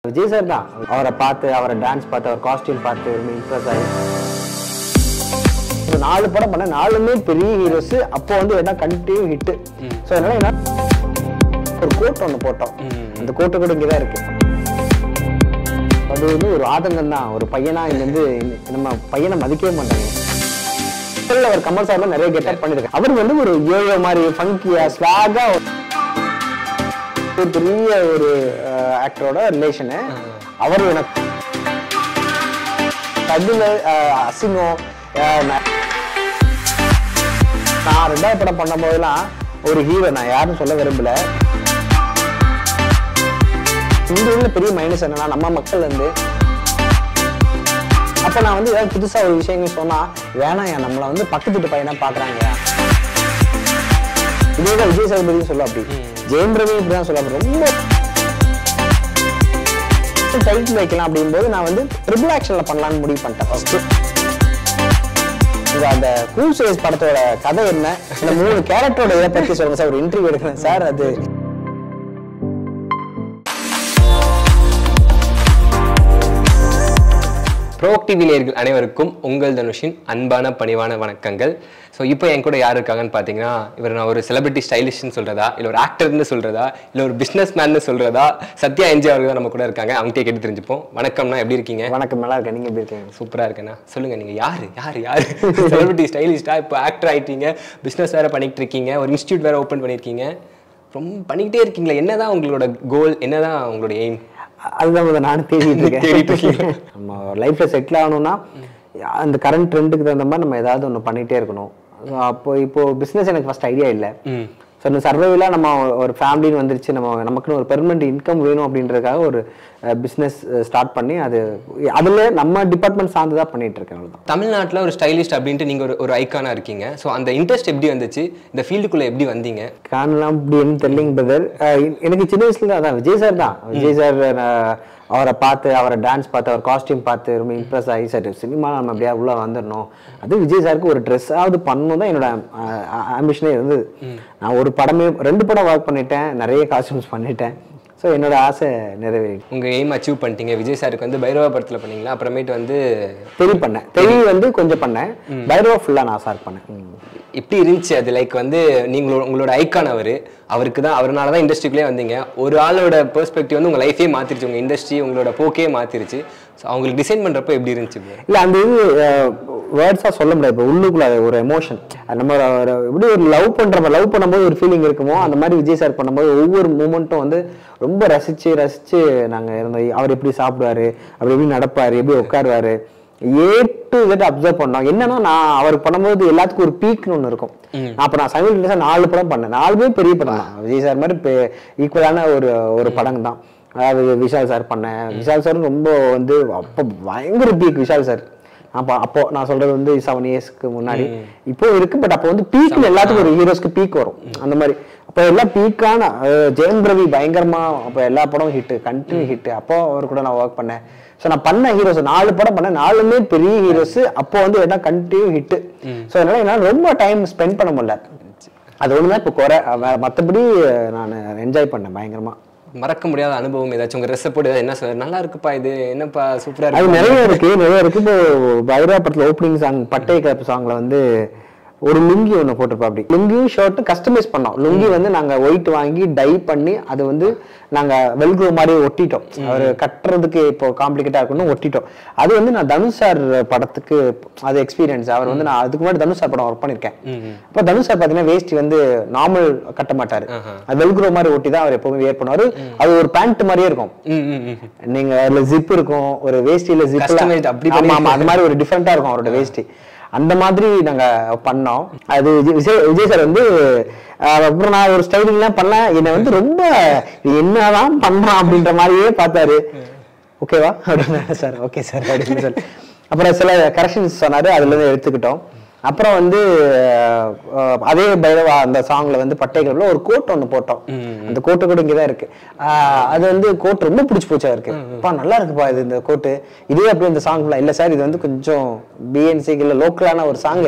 Vijay sir தான் அவரை பார்த்து அவரை டான்ஸ் பார்த்து அவர் காஸ்டியூம் பார்த்து ரொம்ப இம்ப்ரெஸ் ஆகி ஒரு நாலு படம் பண்ண நாலுமே பெரிய ஹீரோஸ் அப்போ வந்து என்ன கண்டினியூ ஹிட் ஸோ அதனால என்ன ஒரு கோட் ஒன்று போட்டோம் அந்த கோட்டை கூட இங்கே தான் இருக்கு அது வந்து ஒரு ஆதங்கம் தான் ஒரு பையனா இங்க வந்து நம்ம பையனை மதிக்கவே மாட்டாங்க முதல்ல அவர் கமல் சார் நிறைய கெட்டப் பண்ணிருக்காரு அவர் வந்து ஒரு ஏழோ மாதிரி ஃபங்கியா ஸ்வாகா ஒரு பெரிய ஒரு ஆக்டரோட ரிலேஷனு அவர் எனக்கு தகுந்த அசிங்கம் அஹ், நான் நான் ரெண்டாவது படம் பண்ணும் போதெல்லாம் ஒரு ஹீரோ நான் யாரும் சொல்ல விரும்பல இந்த உள்ள பெரிய மைனஸ் என்னன்னா நம்ம மக்கள் வந்து அப்ப நான் வந்து ஏதாவது புதுசா ஒரு விஷயங்கள் சொன்னா வேணாம் நம்மள வந்து பக்கத்து வீட்டு பையனா பாக்குறாங்க இதேதான் விஜய் சேதுபதியும் சொல்ல அப்படி ஜெயம் ரவி இப்படிதான் சொல்ல அப்படி ரொம்ப டைட்டில் வைக்கலாம் அப்படிங்கும்போது நான் வந்து ட்ரிபிள் ஆக்ஷன்ல பண்ணலாம்னு முடிவு பண்ணிட்டேன் ஃபர்ஸ்ட் இந்த அந்த கூல் சேஸ் படத்தோட கதை என்ன இந்த மூணு கேரக்டரோட இதை பத்தி சொல்லுங்க சார் ஒரு இன்டர்வியூ எடுக்கிறேன் சார் அது ப்ரோக்டிவி நேர்கள் அனைவருக்கும் உங்கள் தனுஷின் அன்பான பணிவான வணக்கங்கள் ஸோ இப்போ என் கூட யார் இருக்காங்கன்னு பார்த்தீங்கன்னா இவர் நான் ஒரு செலிபிரிட்டி ஸ்டைலிஷ்னு சொல்றதா இல்லை ஒரு ஆக்டர்னு சொல்றதா இல்லை ஒரு பிஸ்னஸ் மேன்னு சொல்றதா சத்யா என்ஜி அவர்கள் தான் நம்ம கூட இருக்காங்க அவங்ககிட்ட கேட்டு தெரிஞ்சுப்போம் வணக்கம்ண்ணா எப்படி இருக்கீங்க வணக்கம் நல்லா இருக்கேன் நீங்க எப்படி இருக்கீங்க சூப்பராக இருக்கேண்ணா சொல்லுங்க நீங்க யாரு யார் யார் செலிபிரிட்டி ஸ்டைலிஸ்டா இப்போ ஆக்டர் ஆயிட்டீங்க பிஸ்னஸ் வேற பண்ணிட்டு இருக்கீங்க ஒரு இன்ஸ்டியூட் வேற ஓப்பன் பண்ணியிருக்கீங்க ரொம்ப பண்ணிக்கிட்டே இருக்கீங்களா என்னதான் உங்களோட கோல் என்னதான் உங்களோட எய்ம் அதுதான் முதல்ல நானும் தேடிட்டு தேடிட்டு இருக்கேன் இருக்கீங்க. நம்ம லைஃப்ல செட்டில் ஆகணும்னா அந்த கரண்ட் ட்ரெண்டுக்கு தகுந்த மாதிரி நம்ம ஏதாவது ஒன்று பண்ணிட்டே இருக்கணும் So, அப்போ இப்போ பிஸ்னஸ் எனக்கு ஃபர்ஸ்ட் ஐடியா இல்லை ம் ஸோ இந்த சர்வைவலாக நம்ம ஒரு ஃபேமிலின்னு வந்துருச்சு நம்ம நமக்குன்னு ஒரு பெர்மனெண்ட் இன்கம் வேணும் அப்படின்றதுக்காக ஒரு பிஸ்னஸ் ஸ்டார்ட் பண்ணி அது அதில் நம்ம டிபார்ட்மெண்ட் சார்ந்து தான் பண்ணிட்டு இருக்கேன் அவ்வளவுதான் தமிழ்நாட்டில் ஒரு ஸ்டைலிஸ்ட் அப்படின்ட்டு நீங்கள் ஒரு ஒரு ஐக்கானாக இருக்கீங்க ஸோ அந்த இன்ட்ரெஸ்ட் எப்படி வந்துச்சு இந்த ஃபீல்டுக்குள்ளே எப்படி வந்தீங்க காணலாம் அப்படின்னு தெரியலிங்க பிரதர் எனக்கு சின்ன வயசுல அதான் விஜய் சார் தான் விஜய் சார் அவரை பார்த்து அவரை டான்ஸ் பார்த்து அவர் காஸ்டியூம் பார்த்து ரொம்ப இம்ப்ரெஸ் ஆகி சார் சினிமா நம்ம அப்படியே உள்ள வந்துடணும் அது விஜய் சாருக்கு ஒரு ட்ரெஸ்ஸாவது பண்ணணும் தான் என்னோட ஆம்பிஷனே இருந்தது நான் ஒரு படமே ரெண்டு படம் ஒர்க் பண்ணிட்டேன் நிறைய காஸ்டியூம்ஸ் பண்ணிட்டேன் ஸோ என்னோட ஆசை நிறைவேறி உங்கள் எய்ம் அச்சீவ் பண்ணிட்டீங்க விஜய் சாருக்கு வந்து பைரவா படத்தில் பண்ணீங்களா அப்புறமேட்டு வந்து தெரி பண்ணேன் தெரி வந்து கொஞ்சம் பண்ணேன் பைரவா ஃபுல்லாக நான் சார் பண்ணேன் ம். எப்படி இருந்துச்சு அது லைக் வந்து நீங்களோட உங்களோட ஐக்கான் அவர் அவருக்கு தான் அவர்னால தான் இண்டஸ்ட்ரிக்குள்ளே வந்தீங்க ஒரு ஆளோட பெர்ஸ்பெக்டிவ் வந்து உங்கள் லைஃபே மாற்றிருச்சு உங்கள் இண்டஸ்ட்ரி உங்களோட போக்கே மாற்றிருச்சு ஸோ அவங்களுக்கு டிசைன் பண்ணுறப்போ எப்படி இருந்துச்சு bro? இல்ல அந்த இது வேர்ட்ஸா சொல்ல முடியாது இப்போ உள்ளுக்குள்ள அது ஒரு எமோஷன் நம்ம ஒரு- ஒரு எப்படி ஒரு லவ் பண்ற லவ் பண்ணும்போது ஒரு ஃபீலிங் இருக்குமோ அந்த மாதிரி விஜய் சார் பண்ணும்போது ஒவ்வொரு மூமெண்ட்டும் வந்து ரொம்ப ரசிச்சு ரசிச்சு நாங்க இருந்தோம் அவர் எப்படி சாப்பிடுவாரு அவர் எப்படி நடப்பாரு எப்படி உட்காருவாரு ஏ டு Z அப்சர்வ் பண்ணோம் என்னன்னா நான் அவருக்கு பண்ணும்போது எல்லாத்துக்கும் ஒரு பீக்னு ஒன்று இருக்கும் நான் அப்போ நான் சைமல்டேனியஸாக நாலு படம் பண்ணேன் நாலுமே பெரிய படம் தான் விஜய் சார் மாதிரி ஈக்குவலான ஒரு ஒரு படம் தான் அதாவது விஷால் சார் பண்ணேன் விஷால் சார் ரொம்ப வந்து அப்போ பயங்கர பீக் விஷால் சார் அப்போ அப்போ நான் சொல்றது வந்து செவன் இயர்ஸ்க்கு முன்னாடி இப்போ இருக்கு பட் அப்போ வந்து பீக்ல எல்லாத்துக்கும் ஒரு ஹீரோஸ்க்கு பீக் வரும் அந்த மாதிரி அப்போ எல்லாம் பீக்கான ஜெயம் ரவி பயங்கரமா அப்போ எல்லா படமும் ஹிட் கண்டினியூ ஹிட் அப்போ அவர் கூட நான் ஒர்க் பண்ணேன் ஸோ நான் பண்ண ஹீரோஸ் நாலு படம் பண்ணேன் நாலுமே பெரிய ஹீரோஸ் அப்போ வந்து எல்லாம் கண்டினியூ ஹிட் ஸோ அதனால என்னால் ரொம்ப டைம் ஸ்பெண்ட் பண்ண முடியல அது ஒன்று தான் இப்போ குறை வேற மற்றபடி நான் என்ஜாய் பண்ணேன் பயங்கரமா மறக்க முடியாத அனுபவம் ஏதாச்சும் உங்கள் ட்ரெஸ்ஸை போட்டு என்ன சொல்ற நல்லா இருக்குப்பா இது என்னப்பா சூப்பராக அது இருக்கு நிறைய இருக்கு நிறைய இருக்கு இப்போ பைரவா படத்துல ஓப்பனிங் சாங் பட்டை கிளப்பு சாங்ல வந்து ஒரு லுங்கி ஒன்று போட்டிருப்பா அப்படி லுங்கியும் ஷர்ட் கஸ்டமைஸ் பண்ணோம் லுங்கி வந்து நாங்க ஒயிட் வாங்கி டை பண்ணி அது வந்து நாங்க வெல்க்ரோ மாதிரி ஒட்டிட்டோம் அவர் கட்டுறதுக்கு இப்போ காம்ப்ளிகேட்டா இருக்குன்னு ஒட்டிட்டோம் அது வந்து நான் தனுஷ் சார் படத்துக்கு அது எக்ஸ்பீரியன்ஸ் அவர் வந்து நான் அதுக்கு முன்னாடி தனுஷ் சார் படம் ஒர்க் பண்ணிருக்கேன் அப்போ தனுஷ் சார் பாத்தீங்கன்னா வேஷ்டி வந்து நார்மல் கட்ட மாட்டாரு அது வெல்க்ரோ மாதிரி ஒட்டி தான் அவர் எப்பவுமே வேர் பண்ணுவாரு அது ஒரு பேண்ட் மாதிரியே இருக்கும் ம் ம் ம் நீங்க அதுல ஜிப் இருக்கும் ஒரு வேஷ்டியில ஜிப் Customized அப்படி ஆமா ஆமா அது மாதிரி ஒரு டிஃப்ரெண்டா இருக்கும் அவரோட வேஷ்டி அந்த மாதிரி நாங்க பண்ணோம் அது விஜய் விஜய் விஜய் சார் வந்து அஹ், அப்புறம் நான் ஒரு ஸ்டைலிங்லாம் பண்ணேன் என்னை வந்து ரொம்ப இது என்னதான் பண்றான் அப்படின்ற மாதிரியே பார்த்தாரு ஓகேவா அப்படின்னு சார் ஓகே சார் அப்படின்னு சொல்லி அப்புறம் சில கரெக்ஷன்ஸ் சொன்னாரு அதுல இருந்து எடுத்துக்கிட்டோம் அப்புறம் வந்து அஹ், அதே பைரவா அந்த சாங்ல வந்து பட்டை கிளப்ல ஒரு கோட் ஒன்று போட்டோம் அந்த கோட்டு கூட இங்கதான் இருக்கு அஹ், அது வந்து கோட் ரொம்ப பிடிச்சி போச்சா இருக்கு அப்பா நல்லா இருக்குப்பா இது இந்த கோட்டு இதே அப்படியே இந்த சாங்ல இல்ல சார் இது வந்து கொஞ்சம் பிஎன்சிக்கு இல்ல லோக்கலான ஒரு சாங்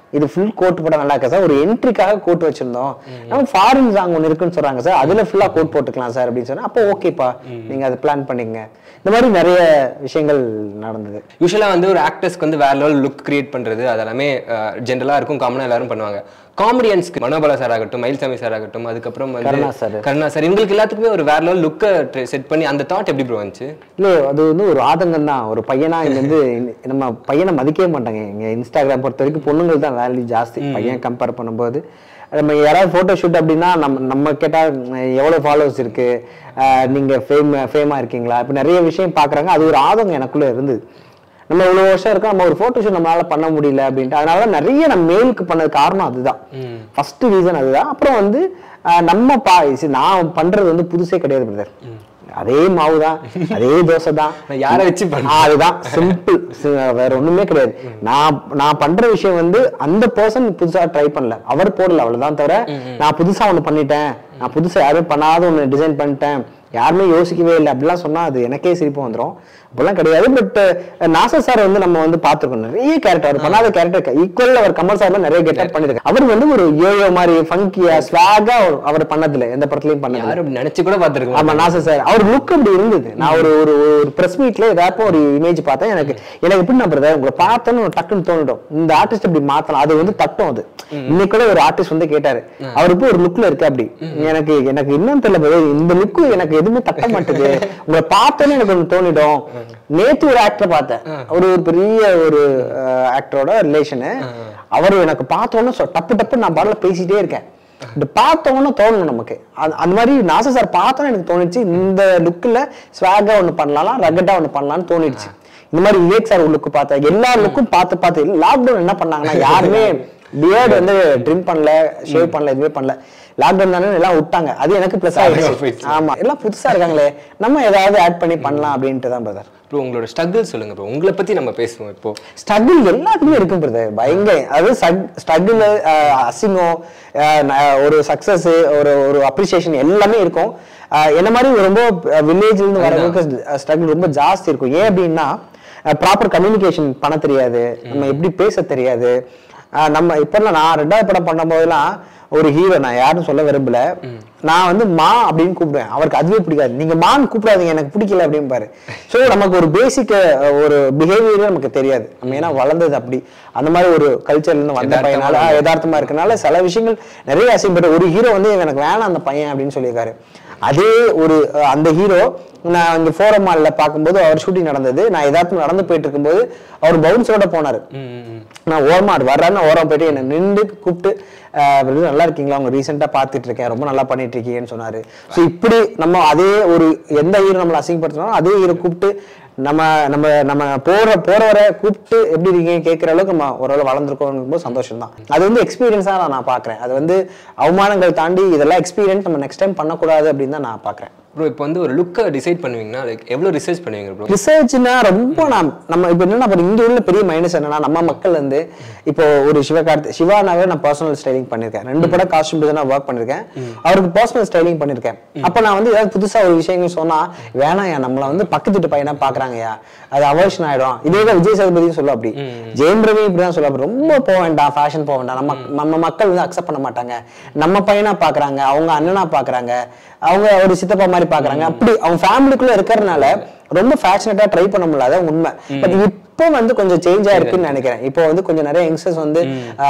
இது ஃபுல் கோட் போட நல்லா இருக்கா சார் ஒரு என்ட்ரிக்காக கோட் வச்சிருந்தோம் நம்ம ஃபாரின் சாங் ஒன்று இருக்குன்னு சொல்றாங்க சார் அதுல ஃபுல்லா கோட் போட்டுக்கலாம் சார் அப்படின்னு சொன்னா அப்போ ஓகேப்பா நீங்க அதை பிளான் பண்ணிக்கங்க இந்த மாதிரி நிறைய விஷயங்கள் நடந்தது யூஸ்வலாக வந்து ஒரு ஆக்டர்ஸ்க்கு வந்து வேற லெவல் லுக் கிரியேட் பண்றது அது எல்லாமே ஜென்ரலாக இருக்கும் காமனாக எல்லாரும் பண்ணுவாங்க காமெடியன்ஸ்க்கு மனோபலா சார் ஆகட்டும் மயில்சாமி சார் ஆகட்டும் அதுக்கப்புறம் வந்து கருணா sir. கருணா சார் இவங்களுக்கு எல்லாத்துக்குமே ஒரு வேற லெவல் லுக்கை செட் பண்ணி அந்த தாட் எப்படி ப்ரோ வந்துச்சு இல்ல அது வந்து ஒரு ஆதங்கம் தான் ஒரு பையனா இங்க வந்து இந்த- நம்ம பையனை மதிக்கவே மாட்டாங்க இங்க இன்ஸ்டாகிராம் பொறுத்த வரைக்கும் பொண்ணுங்கள் தான் வேல்யூ ஜாஸ்தி பையன் கம்பேர் பண்ணும்போது நம்ம யாராவது போட்டோ ஷூட் அப்படின்னா நம்ம நம்ம கேட்டா உம், எவ்வளவு ஃபாலோவர்ஸ் இருக்கு ஆஹ் நீங்க ஃபேம் ஃபேமா இருக்கீங்களா இப்ப நிறைய விஷயம் பாக்குறாங்க அது ஒரு ஆதங்கம் எனக்குள்ள இருந்தது நம்ம இவ்வளவு வருஷம் இருக்கோம் நம்ம ஒரு போட்டோ ஷூட் நம்மளால பண்ண முடியல அப்படின்ட்டு அதனால தான் நிறைய நம்ம மேலுக்கு பண்ணது காரணம் அதுதான் ஃபர்ஸ்ட் ரீசன் அதுதான் அப்புறம் வந்து ஆஹ் நம்ம பா see, நான் பண்றது வந்து புதுசே கிடையாது பிரதர் அதே மாவு தான் அதே தோசை தான் நான் யாரை வச்சு பண்ண ஆ, அதுதான் சிம்பிள் வேற ஒண்ணுமே கிடையாது நான் நான் பண்ற விஷயம் வந்து அந்த பர்சன் புதுசா ட்ரை பண்ணல அவர் போடல அவ்வளவுதான் தவிர நான் புதுசா ஒண்ணு பண்ணிட்டேன் நான் புதுசா யாரும் பண்ணாத ஒண்ணு டிசைன் பண்ணிட்டேன் யாருமே யோசிக்கவே இல்லை அப்படிலாம் சொன்னா அது எனக்கே சிரிப்பு வந்துரும் அப்படிலாம் கிடையாது பட் நாசர் சார் வந்து நம்ம வந்து பார்த்திருக்கோம் நிறைய கேரக்டர் அவர் பண்ணாத கேரக்டர் ஈக்குவல் அவர் கமல் சார் நிறைய கெட்டப் பண்ணிருக்காரு அவர் வந்து ஒரு யோயோ மாதிரி ஃபங்கியா ஸ்வாகா அவர் பண்ணதில்ல எந்த படத்துலயும் பண்ணதில்ல யாரும் நினைச்சு கூட பார்த்துருக்கோம் ஆமா நாசர் சார் அவர் லுக் அப்படி இருந்தது நான் ஒரு ஒரு ஒரு பிரஸ் மீட்ல ஏதாச்சும் ஒரு இமேஜ் பார்த்தேன் எனக்கு எனக்கு எப்படி நான் பிரதர் உங்களை பார்த்தோன்னு டக்குன்னு தோணிடும் இந்த ஆர்டிஸ்ட் இப்படி மாத்தலாம் அது வந்து தட்டும் அது இன்னைக்கு கூட ஒரு ஆர்டிஸ்ட் வந்து கேட்டாரு அவர் இப்போ ஒரு லுக்ல இருக்கு அப்படி எனக்கு எனக்கு இன்னும் தெரியல brother, இந்த லுக்கு எனக்கு எதுவுமே தட்ட மாட்டுது உங்களை பார்த்தோன்னே எனக்கு ஒன்று தோணிடும் நேத்து ஒரு ஆக்டர் பார்த்தேன் ஒரு ஒரு பெரிய ஒரு ஆக்டரோட ரிலேஷனு அவர் எனக்கு பார்த்தோன்னே சொ- டப்பு டப்பு நான் பாடல பேசிட்டே இருக்கேன் இந்த பார்த்தவொன்னே தோணணும் நமக்கு அது அந்த மாதிரி நாசர் சார் பார்த்தோன்னே எனக்கு தோணுச்சு இந்த லுக்கில் ஸ்வாகா ஒன்று பண்ணலாம் ரகட்டா ஒன்று பண்ணலாம்னு தோணிடுச்சு இந்த மாதிரி விவேக் சார் லுக்கு பார்த்தேன் எல்லா லுக்கும் பார்த்து பார்த்து லாக்டவுன் என்ன பண்ணாங்கன்னா யாருமே பியர்டு வந்து ட்ரிம் பண்ணல ஷேவ் பண்ணல எதுவுமே பண்ணல லாக்டவுன் தானே எல்லாம் விட்டாங்க அது எனக்கு ப்ளஸ் ஆயிடுச்சு போயிடுச்சு. ஆமா எல்லாம் புதுசா இருக்காங்களே நம்ம ஏதாவது ஆட் பண்ணி பண்ணலாம் அப்படின்ட்டு தான் பிரதர் ப்ரோ உங்களோட ஸ்ட்ரகிள் சொல்லுங்க ப்ரோ உங்களை பத்தி நம்ம பேசுவோம் இப்போ ஸ்ட்ரகிள் எல்லாத்துக்குமே இருக்கும் பிரதர் பயங்கர அது ஸ்ட்ரகிள் அசிங்கம் அஹ், ந- ஒரு சக்சஸ் ஒரு ஒரு அப்ரிசியேஷன் எல்லாமே இருக்கும் அஹ், என்ன மாதிரி ரொம்ப வில்லேஜ்ல இருந்து வரவங்களுக்கு ஸ்ட்ரகிள் ரொம்ப ஜாஸ்தி இருக்கும் ஏன் அப்படின்னா ப்ராப்பர் கம்யூனிகேஷன் பண்ண தெரியாது நம்ம எப்படி பேச தெரியாது அஹ், நம்ம இப்பெல்லாம் நான் ரெண்டாவது படம் பண்ணும் போதெல்லாம் ஒரு ஹீரோ நான் யாரும் சொல்ல விரும்பல நான் வந்து மா அப்படின்னு கூப்பிடுவேன் அவருக்கு அதுவே பிடிக்காது நீங்க மான்னு கூப்பிடாதீங்க எனக்கு பிடிக்கல அப்படிம்பாரு ஸோ நமக்கு ஒரு பேசிக் ஒரு பிஹேவியரே நமக்கு தெரியாது நம்ம ஏன்னா வளர்ந்தது அப்படி அந்த மாதிரி ஒரு கல்ச்சர்ல இருந்து வந்த பையனால ஆ, யதார்த்தமா இருக்கனால சில விஷயங்கள் நிறைய அசிங்கப்பட்ட ஒரு ஹீரோ வந்து எனக்கு வேணாம் அந்த பையன் அப்படின்னு சொல்லியிருக்காரு அதே ஒரு அஹ், அந்த ஹீரோ நான் இங்க ஃபோரம் மால்ல பார்க்கும்போது அவர் ஷூட்டிங் நடந்தது நான் யதார்த்தம் நடந்து போயிட்டு இருக்கும்போது அவர் பவுன்ஸோட போனாரு நான் ஓரமா அது வர்றான்னு ஓரம் போயிட்டு என்னை நின்று கூப்பிட்டு அஹ், brother, நல்லா இருக்கீங்களா அவங்க ரீசெண்டாக பார்த்துட்டு இருக்கேன் ரொம்ப நல்லா பண்ணிட்டு இருக்கீங்கன்னு சொன்னாரு ஸோ இப்படி நம்ம அதே ஒரு எந்த ஹீரோ நம்மளை அசிங்கப்படுத்தினாலும் அதே ஹீரோ கூப்பிட்டு நம்ம நம்ம நம்ம போற போறவரை கூப்பிட்டு எப்படி இருக்கீங்க கேட்குற அளவுக்கு நம்ம ஓரளவு வளர்ந்துருக்கோம் போது சந்தோஷம் தான் அது வந்து எக்ஸ்பீரியன்ஸாக நான் நான் பார்க்குறேன் அது வந்து அவமானங்கள் தாண்டி இதெல்லாம் எக்ஸ்பீரியன்ஸ் நம்ம நெக்ஸ்ட் டைம் பண்ணக்கூடாது அப்படின்னு தான் நான் பார்க்குறேன் ப்ரோ இப்போ வந்து ஒரு லுக்கை டிசைட் பண்ணுவீங்கன்னா லைக் எவ்வளோ ரிசர்ச் பண்ணுவீங்க ப்ரோ ரிசர்ச்னா ரொம்ப நான் நம்ம இப்போ என்னன்னா பாரு, இங்க உள்ள பெரிய மைனஸ் என்னன்னா நம்ம மக்கள் வந்து இப்போ ஒரு சிவகார்த்தி சிவானாவே நான் பர்சனல் ஸ்டைலிங் பண்ணிருக்கேன் ரெண்டு படம் காஸ்டியூம் டிசைனர் ஒர்க் பண்ணிருக்கேன் அவருக்கு பர்சனல் ஸ்டைலிங் பண்ணிருக்கேன் அப்ப நான் வந்து ஏதாவது புதுசா ஒரு விஷயங்கள் சொன்னா வேணாம்யா நம்மள வந்து பக்கத்து வீட்டு பையனா பாக்குறாங்கயா அது அவர்ஷன் ஆயிடும் இதே தான் விஜய் சேதுபதியும் சொல்ல அப்படி ஜெயம் ரவி இப்படிதான் சொல்ல அப்படி ரொம்ப போக வேண்டாம் ஃபேஷன் போக வேண்டாம் நம்ம நம்ம மக்கள் வந்து அக்செப்ட் பண்ண மாட்டாங்க நம்ம பையனா பாக்குறாங்க அவங்க அண்ணனா பாக்குறாங்க அவங்க ஒரு சித்தப்பா மாதிரி பாக்குறாங்க அப்படி அவங்க ஃபேமிலிக்குள்ள இருக்கிறதுனால ரொம்ப ஃபேஷனட்டா ட்ரை பண்ண முடியல அதான் உண்மை பட் இப்போ வந்து கொஞ்சம் சேஞ்ச் ஆயிருக்குன்னு நினைக்கிறேன் இப்போ வந்து கொஞ்சம் நிறைய யங்ஸ்டர்ஸ் வந்து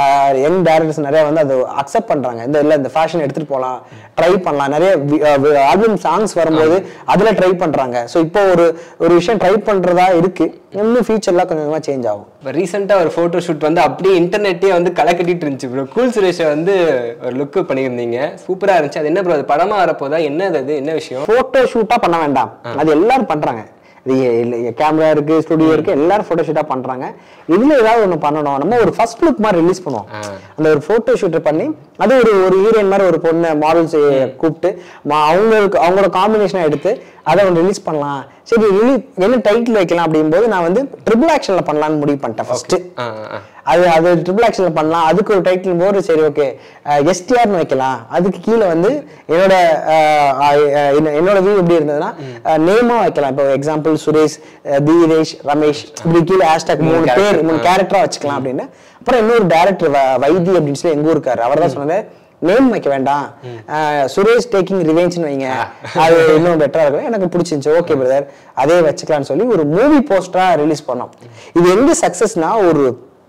யங் டேரக்டர்ஸ் நிறைய வந்து அதை அக்செப்ட் பண்றாங்க இந்த இல்ல இந்த ஃபேஷன் எடுத்துட்டு போலாம் ட்ரை பண்ணலாம் நிறைய ஆல்பம் சாங்ஸ் வரும்போது அதுல ட்ரை பண்றாங்க ஸோ இப்போ ஒரு ஒரு விஷயம் ட்ரை பண்றதா இருக்கு இன்னும் ஃபியூச்சர்ல கொஞ்சம் கொஞ்சமா சேஞ்ச் ஆகும் இப்போ ரீசெண்டாக ஒரு ஃபோட்டோ ஷூட் வந்து அப்படியே இன்டர்நெட்டே வந்து களை கட்டிட்டு இருந்துச்சு ப்ரோ கூல் சுரேஷை வந்து ஒரு லுக்கு பண்ணியிருந்தீங்க சூப்பராக இருந்துச்சு அது என்ன ப்ரோ அது படமாக வரப்போதா என்ன அது என்ன விஷயம் போட்டோ ஷூட்டா பண்ண வேண்டாம் அது எல்லாரும் பண்றாங்க இது கேமரா இருக்கு ஸ்டுடியோ இருக்கு எல்லாரும் போட்டோ ஷூட்டா பண்றாங்க இதுல ஏதாவது ஒண்ணு பண்ணணும் நம்ம ஒரு ஃபர்ஸ்ட் லுக் மாதிரி ரிலீஸ் பண்ணுவோம் அந்த ஒரு போட்டோ ஷூட் பண்ணி அது ஒரு ஒரு ஹீரோயின் மாதிரி ஒரு பொண்ணு மாடல்ஸ் கூப்பிட்டு ம- அவங்களுக்கு அவங்களோட காம்பினேஷனை எடுத்து அதை ஒன்று ரிலீஸ் பண்ணலாம் சரி ரிலீஸ் என்ன டைட்டில் வைக்கலாம் அப்படிங்கும்போது நான் வந்து ட்ரிபிள் ஆக்ஷன்ல பண்ணலாம்னு முடிவு பண்ணிட்டேன் ஃபர்ஸ்ட் ஆ ஆ அது அது ட்ரிபிள் ஆக்ஷன்ல பண்ணலாம் அதுக்கு ஒரு டைட்டில் போது சரி ஓகே எஸ்டிஆர்னு வைக்கலாம் அதுக்கு கீழே வந்து என்னோட அஹ், அஹ், என்ன- என்னோட வியூ எப்படி இருந்ததுன்னா நேமா வைக்கலாம் இப்போ எக்ஸாம்பிள் சுரேஷ் அஹ், தீரேஷ் ரமேஷ் இப்படி கீழே ஹேஷ்டாக் மூணு character. பேர் மூணு கேரக்டரா வச்சுக்கலாம் அப்படின்னு அப்புறம் இன்னொரு டேரக்டர் வைத்தி அப்படின்னு சொல்லி எங்க ஊருக்காரு அவர் தான் சொன்னாரு நேம் வைக்க வேண்டாம் அஹ், சுரேஷ் டேக்கிங் ரிவெஞ்ச்னு வைங்க அது இன்னும் பெட்டரா இருக்கும் எனக்கு பிடிச்சிருந்துச்சு ஓகே பிரதர் அதே வச்சுக்கலாம்னு சொல்லி ஒரு மூவி போஸ்டரா ரிலீஸ் பண்ணோம் இது எங்க சக்சஸ்னா ஒரு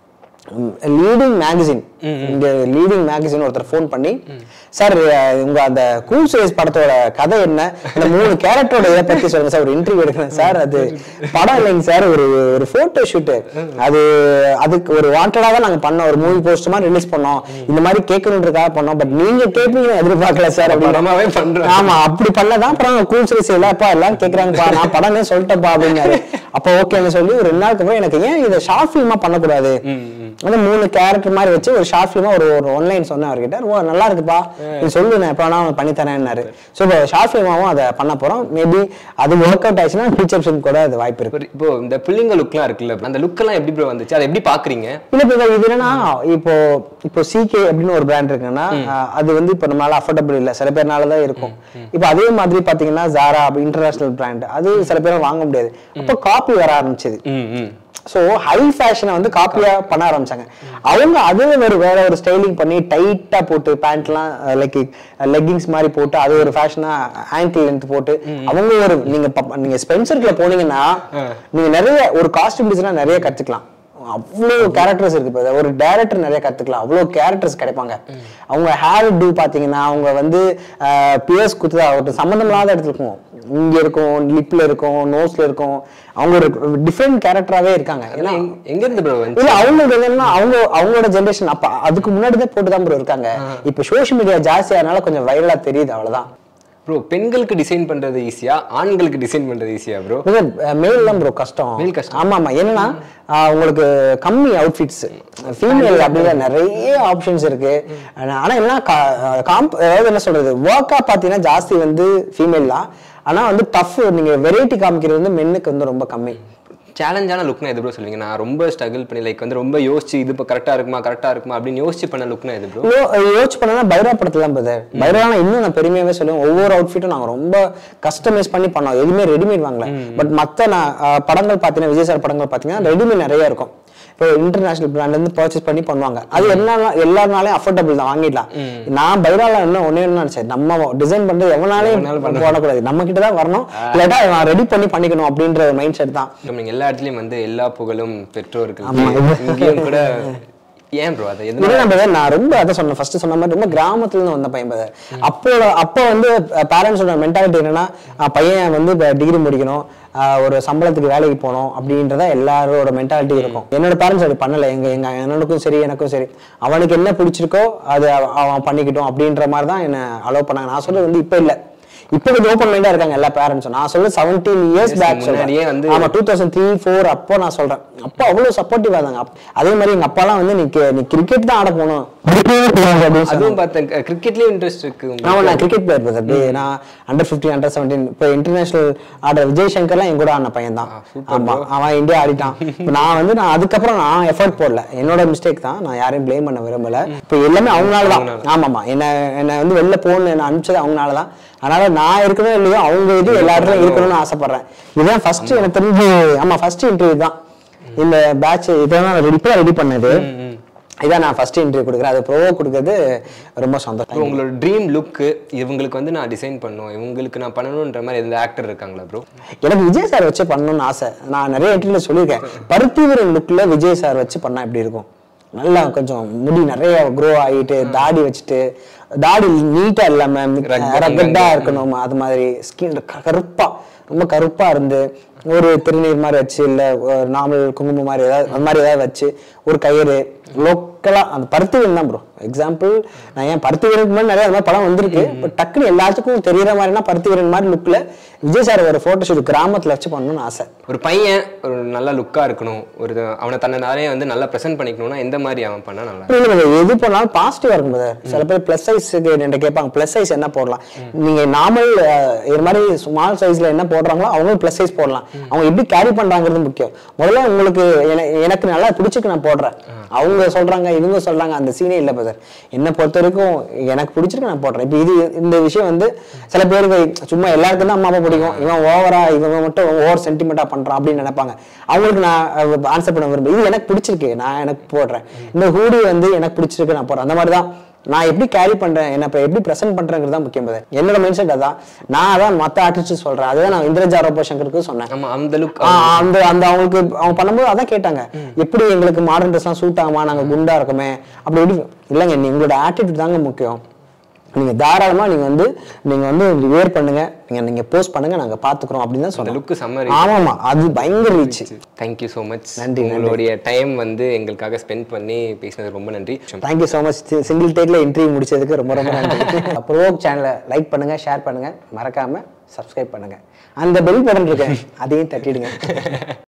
லீடிங் மேகசின் இங்க லீடிங் மேகசின் ஒருத்தர் ஃபோன் பண்ணி சார் உங்க அந்த கூல் சுரேஷ் படத்தோட கதை என்ன இந்த மூணு கேரக்டரோட இதை பத்தி சொல்லுங்க சார் ஒரு இன்டர்வியூ எடுக்கிறேன் சார் அது படம் இல்லைங்க சார் ஒரு ஒரு போட்டோ ஷூட் அது அதுக்கு ஒரு வாண்டடா தான் நாங்க பண்ணோம் ஒரு மூவி போஸ்ட் மாதிரி ரிலீஸ் பண்ணோம் இந்த மாதிரி கேட்கணுன்றதுக்காக பண்ணோம் பட் நீங்க கேட்பீங்க எதிர்பார்க்கல சார் படமாவே பண்றோம். ஆமா அப்படி பண்ணதான் அப்புறம் கூல் சுரேஷ் இல்லப்பா எல்லாம் கேக்குறாங்கப்பா நான் படமே சொல்லிட்டேன்ப்பா அப்படின்னாரு அப்ப ஓகேன்னு சொல்லி ஒரு ரெண்டு நாளுக்கு அப்புறம் எனக்கு ஏன் இதை ஷார்ட் ஃபிலிமா பண்ணக்கூடாது வந்து மூணு கேரக்டர் மாதிரி வச்சு ஒரு ஷார்ட் ஃபிலிமா ஒரு ஒரு ஒன்லைன் சொன்னேன் அவர்கிட்ட ஓ நல்லா இருக்குப்பா நீ சொல்லு நான் எப்போ வேணா பண்ணி தரேன்னாரு ஸோ இப்போ ஷார்ட் ஃபிலிமாவும் அதை பண்ண போறோம் மேபி அது ஒர்க் அவுட் ஆயிடுச்சுன்னா ஃபீச்சர் ஃபிலிம் கூட அது வாய்ப்பு இருக்கு இப்போ இந்த பிள்ளைங்க லுக்லாம் இருக்குல்ல அந்த லுக் எல்லாம் எப்படி ப்ரோ வந்துச்சு அதை எப்படி பாக்குறீங்க இல்ல இப்போ இது என்னன்னா இப்போ இப்போ சிகே அப்படின்னு ஒரு பிராண்ட் இருக்குன்னா அஹ், அது வந்து இப்போ நம்மளால அஃபோர்டபுள் இல்ல சில பேர்னால தான் இருக்கும் இப்போ அதே மாதிரி பாத்தீங்கன்னா ஜாரா இன்டர்நேஷனல் பிராண்ட் அது சில பேர் வாங்க முடியாது அப்போ காப்பி வர ஆரம்பிச்சது ம் ம் ஸோ ஹை ஃபேஷனை வந்து காப்பியா பண்ண ஆரம்பிச்சாங்க அவங்க அதுல ஒரு வேற ஒரு ஸ்டைலிங் பண்ணி டைட்டா போட்டு பேண்ட்லாம் லைக் லெக்கிங்ஸ் மாதிரி போட்டு அது ஒரு ஃபேஷனா ஆங்கிள் லென்த் போட்டு அவங்க ஒரு நீங்க ப- நீங்க ஸ்பென்சர்க்குள்ள போனீங்கன்னா நீங்க நிறைய ஒரு காஸ்டியூம் டிசைனா நிறைய கத்துக்கலாம் அவ்வளோ கேரக்டர்ஸ் இருக்கு இப்போ ஒரு டைரக்டர் நிறைய கத்துக்கலாம் அவ்வளோ கேரக்டர்ஸ் கிடைப்பாங்க அவங்க ஹேர் டூ பாத்தீங்கன்னா அவங்க வந்து பியர்ஸ் குத்துதா ஆகட்டும் சம்மந்தம் இல்லாத இடத்துல இருக்கும் இங்க இருக்கும் லிப்ல இருக்கும் நோஸ்ல இருக்கும் அவங்க ஒரு டிஃப்ரெண்ட் கேரக்டராகவே இருக்காங்க ஏன்னா எங்க- எங்க இருந்து ப்ரோ வந்து இல்ல அவங்களுக்கு என்னன்னா அவங்க அவங்களோட ஜெனரேஷன் அப்ப அதுக்கு முன்னாடி தான் போட்டு தான் ப்ரோ இருக்காங்க இப்ப சோஷியல் மீடியா ஜாஸ்தியானால கொஞ்சம் வைரலா தெரியுது அவ்வளவுதான் ப்ரோ பெண்களுக்கு டிசைன் பண்றது ஈஸியா ஆண்களுக்கு டிசைன் பண்றது ஈஸியா ப்ரோ மேல் தான் ப்ரோ கஷ்டம் Male கஷ்டம். ஆமா ஆமா என்னன்னா ஆஹ், உங்களுக்கு கம்மி அவுட்ஃபிட்ஸ் ஃபீமேல் அப்படிங்கிற நிறைய ஆப்ஷன்ஸ் இருக்கு ஆனா ஆனா என்ன காம்ப் அதாவது என்ன சொல்றது ஒர்க்கா பாத்தீங்கன்னா ஜாஸ்தி வந்து ஃபீமேல் தான் ஆனா வந்து டஃப் நீங்க வெரைட்டி காமிக்கிறது வந்து மென்னுக்கு வந்து ரொம்ப கம்மி சேலஞ்சான லுக்னா எது ப்ரோ சொல்லுவீங்க நான் ரொம்ப ஸ்ட்ரகிள் பண்ணி லைக் வந்து ரொம்ப யோசிச்சு இது இப்போ கரெக்டா இருக்குமா கரெக்டா இருக்குமா அப்படின்னு யோசிச்சு பண்ண லுக்னா எது ப்ரோ யோ- யோசிச்சு பண்ணா பைரா படத்துல தான் பிரதர் பைரா நான் இன்னும் நான் பெருமையாவே சொல்லுவேன் ஒவ்வொரு அவுட்ஃபிட்டும் நாங்க ரொம்ப கஸ்டமைஸ் பண்ணி பண்ணோம் எதுவுமே ரெடிமேட் வாங்கல பட் மத்த நான் அஹ், படங்கள் பாத்தீங்கன்னா விஜய் சார் படங்கள் பாத்தீங்கன்னா ரெடிமேட் நிறைய இருக்கும் இப்போ இன்டர்நேஷனல் பிராண்ட்ல இருந்து பர்ச்சேஸ் பண்ணி பண்ணுவாங்க அது எல்லா எல்லாருனாலையும் அஃபோர்டபுள் தான் வாங்கிடலாம் நான் பைரால என்ன ஒண்ணே ஒண்ணு நினைச்சேன் நம்ம டிசைன் பண்றது எவனாலையும் போடக்கூடாது நம்ம கிட்ட தான் வரணும் இல்லாட்டா நான் ரெடி பண்ணி பண்ணிக்கணும் அப்படின்ற ஒரு மைண்ட் செட் தான் நீங்க எல்லா இடத்துலயும் வந்து எல்லா புகழும் பெற்றோருக்கு ஆமா. இங்கேயும் கூட ஏன் ப்ரோ அதை எதுனா இல்ல brother, நான் ரொம்ப அதான் சொன்னேன் ஃபர்ஸ்ட் சொன்ன மாதிரி ரொம்ப கிராமத்துல இருந்து வந்த பையன் brother. அப்போ அப்போ வந்து பேரண்ட்ஸோட மென்டாலிட்டி என்னன்னா அஹ் பையன் வந்து டிகிரி முடிக்கணும் அஹ் ஒரு சம்பளத்துக்கு வேலைக்கு போகணும் அப்படின்றத எல்லாரோட மென்டாலிட்டி இருக்கும் என்னோட பேரண்ட்ஸ் அப்படி பண்ணல எங்க எங்க என்னனுக்கும் சரி எனக்கும் சரி அவனுக்கு என்ன பிடிச்சிருக்கோ அது அவ- அவன் பண்ணிக்கிட்டோம் அப்படின்ற மாதிரி தான் என்ன அலோவ் பண்ணாங்க நான் சொல்றது வந்து இப்போ இல்ல இப்போ கொஞ்சம் ஓப்பன் மைண்டா இருக்காங்க எல்லா பேரண்ட்ஸும் நான் சொல்றது செவன்டீன் இயர்ஸ் Yes, பேக் முன்னாடியே சொல்றேன் வந்து- ஆமா டூ தௌசண்ட் த்ரீ ஃபோர் அப்போ நான் சொல்றேன் அப்போ அவ்வளவு சப்போர்ட்டிவா இருந்தாங்க அப்- அதே மாதிரி எங்க அப்பாலாம் வந்து நீ கி- நீ கிரிக்கெட் தான் ஆட போகணும் அதுவும் பார்த்தேன் கிரிக்கெட்லயும் இன்ட்ரெஸ்ட் இருக்கு உங்களுக்கு. ஆமா நான் கிரிக்கெட் பிளேயர் பிரதர் அப்படியே நான் அண்டர் 15 அண்டர் 17 இப்போ இன்டர்நேஷனல் ஆடுற விஜய் சங்கர்லாம் என் கூட ஆடின பையன் தான் ஆமா அவன் இந்தியா ஆடிட்டான் இப்போ நான் வந்து நான் அதுக்கப்புறம் நான் எஃபர்ட் போடல என்னோட மிஸ்டேக் தான் நான் யாரையும் ப்ளேம் பண்ண விரும்பல இப்போ எல்லாமே அவங்களால தான் ஆமாமா என்ன என்ன வந்து வெளில போகணும்னு என்ன அனுப்பிச்சது அவங்களால தான் அதனால நான் இருக்கணும் இல்லையோ அவங்க இது எல்லா இடத்துலயும் இருக்கணும்னு ஆசைப்படுறேன் இதுதான் ஃபர்ஸ்ட் எனக்கு தெரிஞ்சு ஆமா ஃபர்ஸ்ட் இன்டர்வியூ தான் இந்த பேட்ச் இதான் நான் ரெடி ரெடி பண்ணது இதான் நான் ஃபர்ஸ்ட் இன்டர்வியூ கொடுக்குறேன் அது ப்ரோவோ கொடுக்கறது ரொம்ப சந்தோஷம் Bro, உங்களோட ட்ரீம் லுக்கு இவங்களுக்கு வந்து நான் டிசைன் பண்ணும் இவங்களுக்கு நான் பண்ணணுன்ற மாதிரி எந்த ஆக்டர் இருக்காங்களா ப்ரோ எனக்கு விஜய் சார் வச்சு பண்ணணும்னு ஆசை நான் நிறைய இன்டர்வியூல சொல்லியிருக்கேன் பருத்திவீரன் லுக்ல விஜய் சார் வச்சு பண்ணா எப்படி இருக்கும் நல்லா கொஞ்சம் முடி நிறைய க்ரோ ஆகிட்டு தாடி வச்சுட்டு தாடி நீட்டா இல்லாம Rugged ரகட்டா இருக்கணும் அது மாதிரி ஸ்கின் கருப்பா ரொம்ப கருப்பா இருந்து ஒரு திருநீர் மாதிரி வச்சு இல்ல நார்மல் குங்குமம் மாதிரி ஏதாவது அந்த மாதிரி ஏதாவது வச்சு ஒரு கயிறு லோக்கலா அந்த பருத்திவீரன் தான் ப்ரோ எக்ஸாம்பிள் நான் ஏன் பருத்திவீரனுக்கு முன்னாடி நிறைய அந்த மாதிரி படம் வந்திருக்கு பட் டக்குன்னு எல்லாத்துக்கும் தெரியற மாதிரினா பருத்திவீரன் மாதிரி லுக்ல விஜய் சார் ஒரு போட்டோ ஷூட் கிராமத்துல வச்சு பண்ணணும்னு ஆசை ஒரு பையன் ஒரு நல்ல லுக்கா இருக்கணும் ஒரு அவனை தன்னை நிறைய வந்து நல்லா ப்ரெசென்ட் பண்ணிக்கணும்னா எந்த மாதிரி அவன் பண்ணா நல்லா இருக்கும்? இல்ல brother, எது பண்ணாலும் பாசிட்டிவா இருக்கும் brother. சில பேர் பிளஸ் சைஸ் சைஸுக்கு என்கிட்ட கேட்பாங்க ப்ளஸ் சைஸ் என்ன போடலாம் நீங்க நார்மல் இது மாதிரி ஸ்மால் சைஸ்ல என்ன போடுறாங்களோ அவங்களும் ப்ளஸ் சைஸ் போடலாம் அவங்க எப்படி கேரி பண்றாங்கிறது முக்கியம் முதல்ல உங்களுக்கு என- எனக்கு நல்லா பிடிச்சிருக்கு நான் போடுறேன் அவங்க சொல்றாங்க இவங்க சொல்றாங்க அந்த சீனே இல்லை பதர் என்னை பொறுத்த வரைக்கும் எனக்கு பிடிச்சிருக்கு நான் போடுறேன் இப்போ இது இந்த விஷயம் வந்து சில பேருக்கு சும்மா எல்லாருக்கும் தான் அம்மா அப்பா பிடிக்கும் இவன் ஓவரா இவங்க மட்டும் ஓவர் சென்டிமெண்டா பண்றான் அப்படின்னு நினைப்பாங்க அவங்களுக்கு நான் ஆன்சர் பண்ண விரும்புறேன் இது எனக்கு பிடிச்சிருக்கு நான் எனக்கு போடுறேன் இந்த ஹூடி வந்து எனக்கு பிடிச்சிருக்கு நான் போடுறேன் அந்த மாதிரி தான் நான் எப்படி கேரி பண்றேன் என்ன இப்ப எப்படி ப்ரெசென்ட் பண்றேங்கிறது தான் முக்கியம் brother. என்னோட மைண்ட் செட் அதான் நான் அதான் மத்த ஆர்டிஸ்ட் சொல்றேன் அதுதான் நான் இந்திரஜா ரோபோ சங்கருக்கு சொன்னேன் ஆமா அந்த லுக் ஆ, அந்த அந்த அவங்களுக்கு அவங்க பண்ணும்போது அதான் கேட்டாங்க எப்படி எங்களுக்கு மாடர்ன் ட்ரெஸ்லாம் சூட் ஆகுமா நாங்க குண்டா இருக்கோமே அப்படி இப்படி இல்லைங்க நீ உங்களோட ஆட்டிடியூட் தாங்க முக்கியம் நீங்க தாராளமா நீங்க வந்து நீங்க வந்து வேர் பண்ணுங்க நீங்க நீங்க போஸ்ட் பண்ணுங்க நாங்க பாத்துக்கிறோம் அப்படின்னு தான் அந்த சொன்னோம் லுக் செம்ம ஆமாமா அது பயங்கர ரீச் தேங்க்யூ ஸோ மச் நன்றி, உங்களுடைய டைம் வந்து எங்களுக்காக ஸ்பெண்ட் பண்ணி பேசினது ரொம்ப நன்றி தேங்க்யூ ஸோ மச் சிங்கிள் டேக்ல இன்டர்வியூ முடிச்சதுக்கு ரொம்ப ரொம்ப நன்றி ப்ரோக் சேனலை லைக் பண்ணுங்க ஷேர் பண்ணுங்க மறக்காம சப்ஸ்கிரைப் பண்ணுங்க அந்த பெல் பட்டன் இருக்கு அதையும் தட்டிடுங்க